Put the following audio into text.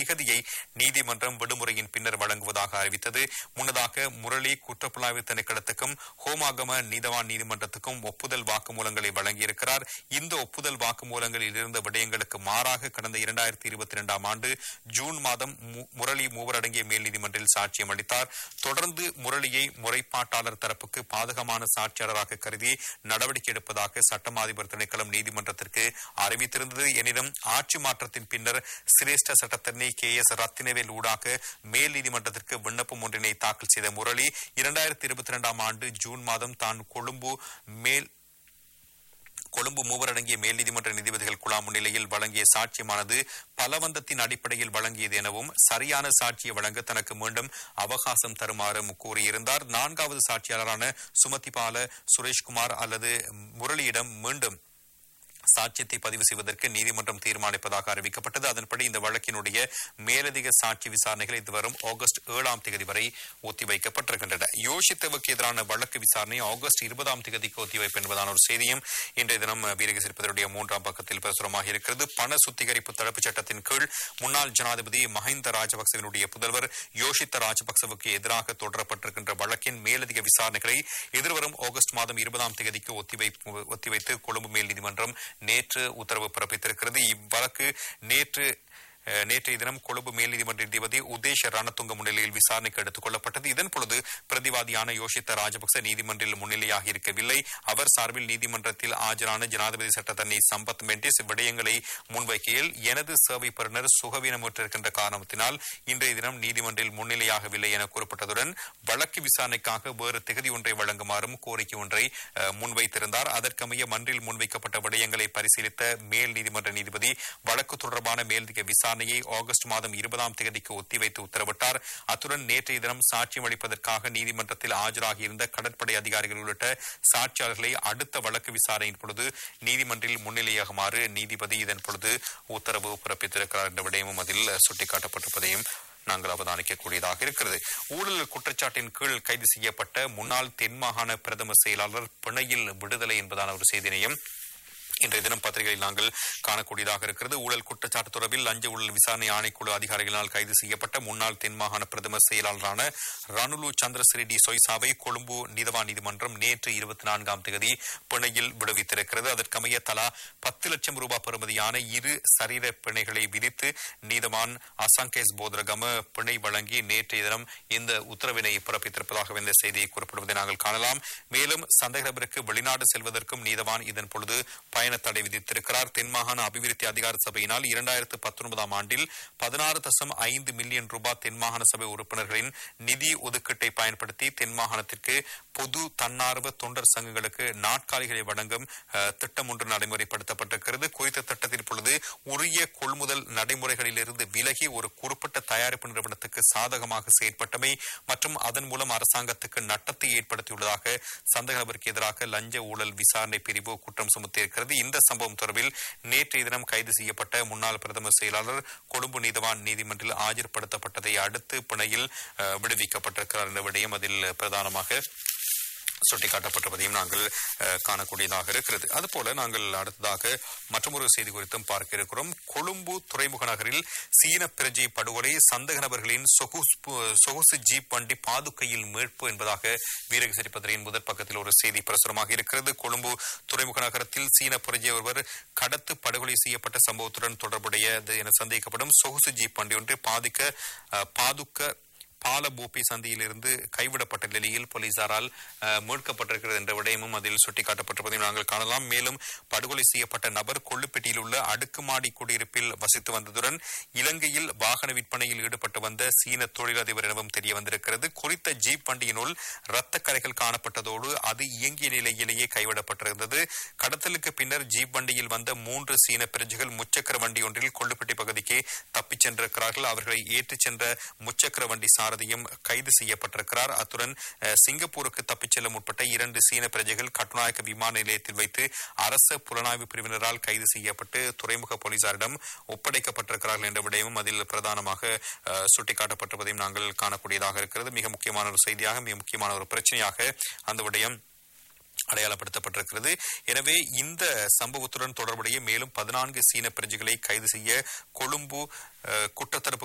திகதியை நீதிமன்றம் விடுமுறையின் பின்னர் வழங்குவதாக அறிவித்தது முன்னதாக முரளி குற்றப்புலனாய்வு திணைக்களத்துக்கும் ஹோமாகம நீதவான் நீதிமன்றத்துக்கும் ஒப்புதல் வாக்குமூலங்களை வழங்கியிருக்கிறார் இந்த ஒப்புதல் வாக்குமூலங்களில் இருந்த விடயங்களுக்கு மாறாக கடந்த இரண்டாயிரத்தி இருபத்தி இரண்டாம் ஆண்டு ஜூன் மாதம் மு- முரளி மூவர் அடங்கிய மேல் நீதிமன்றில் சாட்சியம் அளித்தார் தொடர்ந்து முரளியை முறைப்பாட்டாளர் தரப்புக்கு பாதகமான சாட்சியாளராக கருதி நடவடிக்கை எடுப்பதாக சட்டமா அதிபர் திணைக்களம் நீதிமன்றத்திற்கு அறிவித்திருந்தது எனினும் ஆட்சி மாற்றத்தின் பின்னர் சிரேஷ்ட சட்டத்தரணி கே எஸ் ரத்தினவேல் ஊடாக மேல் நீதிமன்றத்திற்கு விண்ணப்பம் ஒன்றினை தாக்கல் செய்த முரளி இரண்டாயிரத்தி இருபத்தி இரண்டாம் ஆண்டு ஜூன் மாதம் தான் கொழும்பு மேல் கொழும்பு மூவரடங்கிய மேல் நீதிமன்ற நீதிபதிகள் குழா முன்னிலையில் வழங்கிய சாட்சியமானது பலவந்தத்தின் அடிப்படையில் வழங்கியது எனவும் சரியான சாட்சியை வழங்க தனக்கு மீண்டும் அவகாசம் தருமாறும் கூறியிருந்தார் நான்காவது சாட்சியாளரான சுமதிபால சுரேஷ்குமார் அல்லது முரளியிடம் மீண்டும் சாட்சியத்தை பதிவு செய்வதற்கு நீதிமன்றம் தீர்மானிப்பதாக அறிவிக்கப்பட்டது அதன்படி இந்த வழக்கினுடைய மேலதிக சாட்சி விசாரணைகள் இது வரும் ஆகஸ்ட் ஏழாம் தேதி வரை ஒத்திவைக்கப்பட்டிருக்கின்றன யோசித்தவுக்கு எதிரான வழக்கு விசாரணை ஆகஸ்ட் இருபதாம் தேதிக்கு ஒத்திவைப்பு என்பதான ஒரு செய்தியும் இன்றைய தினம் வீரகசிரிப்பதனுடைய மூன்றாம் பக்கத்தில் பிரசுரமாக இருக்கிறது பண சுத்திகரிப்பு தடுப்புச் சட்டத்தின் கீழ் முன்னாள் ஜனாதிபதி மஹிந்த ராஜபக்சவினுடைய புதல்வர் யோஷித்த ராஜபக்சவுக்கு எதிராக தொடரப்பட்டிருக்கின்ற வழக்கின் மேலதிக விசாரணைகளை எதிர்வரும் ஆகஸ்ட் மாதம் இருபதாம் தேதிக்கு ஒத்திவைப்பு ஒத்திவைத்து கொழும்பு மேல் நீதிமன்றம் நேற்று உத்தரவு பிறப்பித்திருக்கிறது இவ்வழக்கு நேற்று அஹ், நேற்றைய தினம் கொழும்பு மேல் நீதிமன்ற நீதிபதி உதேஷ ரணதுங்க முன்னிலையில் விசாரணைக்கு எடுத்துக் கொள்ளப்பட்டது இதன் பொழுது பிரதிவாதியான யோஷித்த ராஜபக்ச நீதிமன்றில் முன்னிலையாக இருக்கவில்லை அவர் சார்பில் நீதிமன்றத்தில் ஆஜரான ஜனாதிபதி சட்டத்தரணி சம்பத் மெண்டிஸ் விடயங்களை முன்வைக்கையில் எனது சேவை பெறுநர் சுகவீனமுற்றிருக்கின்ற காரணத்தினால் இன்றைய தினம் நீதிமன்றில் முன்னிலையாகவில்லை என கூறப்பட்டதுடன் வழக்கு விசாரணைக்காக வேறு திகதி ஒன்றை வழங்குமாறும் கோரிக்கை ஒன்றை அஹ், முன்வைத்திருந்தார் அதற்கமைய மன்றில் முன்வைக்கப்பட்ட விடயங்களை பரிசீலித்த மேல் நீதிமன்ற நீதிபதி வழக்கு தொடர்பான மேலதிக விசாரணையை ஆகஸ்ட் மாதம் இருபதாம் தேதிக்கு ஒத்திவைத்து உத்தரவிட்டார் அத்துடன் நேற்றைய தினம் சாட்சியம் அளிப்பதற்காக நீதிமன்றத்தில் ஆஜராகியிருந்த கடற்படை அதிகாரிகள் உள்ளிட்ட சாட்சியாளர்களை அடுத்த வழக்கு விசாரணையின் பொழுது நீதிமன்றில் முன்னிலையாகுமாறு நீதிபதி இதன் பொழுது உத்தரவு பிறப்பித்திருக்கிறார் என்ற விடயமும் அதில் சுட்டிக்காட்டப்பட்டிருப்பதையும் நாங்கள் அவதானிக்கக்கூடியதாக இருக்கிறது ஊழல் குற்றச்சாட்டின் கீழ் கைது செய்யப்பட்ட முன்னாள் தென் மாகாண பிரதம செயலாளர் பிணையில் விடுதலை என்பதான ஒரு செய்தினையும் இன்றைய தினம் பத்திரிகையில் நாங்கள் காணக்கூடியதாக இருக்கிறது ஊழல் குற்றச்சாட்டு தொடர்பில் லஞ்ச ஊழல் விசாரணை ஆணைக்குழு அதிகாரிகளால் கைது செய்யப்பட்ட முன்னாள் தென் மாகாண பிரதமர் செயலாளரான ரனுலு சந்திரசிறி டி சொய்சாவை கொழும்பு நீதவான் நீதிமன்றம் நேற்று இருபத்தி நான்காம் தேதி பிணையில் விடுவித்திருக்கிறது அதற்கமைய தலா பத்து லட்சம் ரூபாய் பெறுமதியான இரு சரீர பிணைகளை விதித்து நீதவான் அசங்கேஸ் போதரகம பிணை வழங்கி நேற்றைய தினம் இந்த உத்தரவினை பிறப்பித்திருப்பதாக இந்த செய்தியை குறிப்பிடுவதை நாங்கள் காணலாம் மேலும் சந்தேக நபருக்கு வெளிநாடு செல்வதற்கும் நீதவான் இதன் பொழுது பயண தடை விதித்திருக்கிறார் தென் மாகாண அபிவிருத்தி அதிகார சபையினால் இரண்டாயிரத்து பத்தொன்பதாம் ஆண்டில் பதினாறு தசம் ஐந்து மில்லியன் ரூபாய் தென் மாகாண சபை உறுப்பினர்களின் நிதி ஒதுக்கீட்டை பயன்படுத்தி தென் மாகாணத்திற்கு பொது தன்னார்வ தொண்டர் சங்கங்களுக்கு நாட்காலிகளை வழங்கும் அஹ், திட்டம் ஒன்று நடைமுறைப்படுத்தப்பட்டிருக்கிறது குறித்த திட்டத்தின் பொழுது உரிய கொள்முதல் நடைமுறைகளிலிருந்து விலகி ஒரு குறிப்பிட்ட தயாரிப்பு நிறுவனத்துக்கு சாதகமாக செயற்பட்டமை மற்றும் அதன் மூலம் அரசாங்கத்துக்கு நட்டத்தை ஏற்படுத்தியுள்ளதாக சந்தேக நபருக்கு எதிராக லஞ்ச ஊழல் விசாரணை பிரிவு குற்றம் சுமத்தியிருக்கிறது இந்த சம்பவம் தொடர்பில் நேற்றைய தினம் கைது செய்யப்பட்ட முன்னாள் பிரதமர் செயலாளர் கொழும்பு நீதவான் நீதிமன்றில் ஆஜர்படுத்தப்பட்டதை அடுத்து பிணையில் அஹ், விடுவிக்கப்பட்டிருக்கிறார் என்ற விடயம் அதில் பிரதானமாக சுட்டிக்காட்டப்பட்டிருப்பதையும் நாங்கள் அஹ், காணக்கூடியதாக இருக்கிறது அதுபோல நாங்கள் அடுத்ததாக மற்றொரு செய்தி குறித்தும் பார்க்க இருக்கிறோம் கொழும்பு துறைமுக நகரில் சீன பிரஜை படுகொலை சந்தேக நபர்களின் சொகுசு சொகுசு ஜீப் வண்டி பாதுகையில் மீட்பு என்பதாக வீரகசரி பத்திரிகையின் முதற் பக்கத்தில் ஒரு செய்தி பிரசுரமாக இருக்கிறது கொழும்பு துறைமுக நகரத்தில் சீன பிரஜை ஒருவர் கடத்து படுகொலை செய்யப்பட்ட சம்பவத்துடன் தொடர்புடையது என சந்தேகிக்கப்படும் சொகுசு ஜீப் வண்டி ஒன்று பாதிக்க அஹ், பாதுக்க பாலபோப்பி சந்தியிலிருந்து கைவிடப்பட்ட நிலையில் போலீசாரால் அஹ், மீட்கப்பட்டிருக்கிறது என்ற விடயமும் அதில் சுட்டிக்காட்டப்பட்டிருப்பதையும் நாங்கள் காணலாம் மேலும் படுகொலை செய்யப்பட்ட நபர் கொள்ளுப்பட்டியில் உள்ள அடுக்குமாடி குடியிருப்பில் வசித்து வந்ததுடன் இலங்கையில் வாகன விற்பனையில் ஈடுபட்டு வந்த சீன தொழிலதிபர் எனவும் தெரிய வந்திருக்கிறது குறித்த ஜீப் வண்டியினுள் இரத்த கரைகள் காணப்பட்டதோடு அது இயங்கிய நிலையிலேயே கைவிடப்பட்டிருந்தது கடத்தலுக்கு பின்னர் ஜீப் வண்டியில் வந்த மூன்று சீன பிரஜைகள் முச்சக்கர வண்டி ஒன்றில் கொள்ளுப்பட்டி பகுதிக்கு தப்பிச் சென்றிருக்கிறார்கள் அவர்களை ஏற்றிச் சென்ற முச்சக்கர வண்டி சாரதியும் கைது செய்யப்பட்டிருக்கிறார் அத்துடன் அஹ், சிங்கப்பூருக்கு தப்பிச் செல்ல முற்பட்ட இரண்டு சீன பிரஜைகள் கட்டுநாயக்க விமான நிலையத்தில் வைத்து அரச புலனாய்வு பிரிவினரால் கைது செய்யப்பட்டு துறைமுக போலீசாரிடம் ஒப்படைக்கப்பட்டிருக்கிறார்கள் என்ற விடயமும் அதில் பிரதானமாக அஹ், சுட்டிக்காட்டப்பட்டிருப்பதையும் நாங்கள் காணக்கூடியதாக இருக்கிறது மிக முக்கியமான ஒரு செய்தியாக மிக முக்கியமான ஒரு பிரச்சனையாக அந்த விடயம் அடையாளப்படுத்தப்பட்டிருக்கிறது எனவே இந்த சம்பவத்துடன் தொடர்புடைய மேலும் பதினான்கு சீன பிரஜைகளை கைது செய்ய கொழும்பு அஹ், குற்றத்தடுப்பு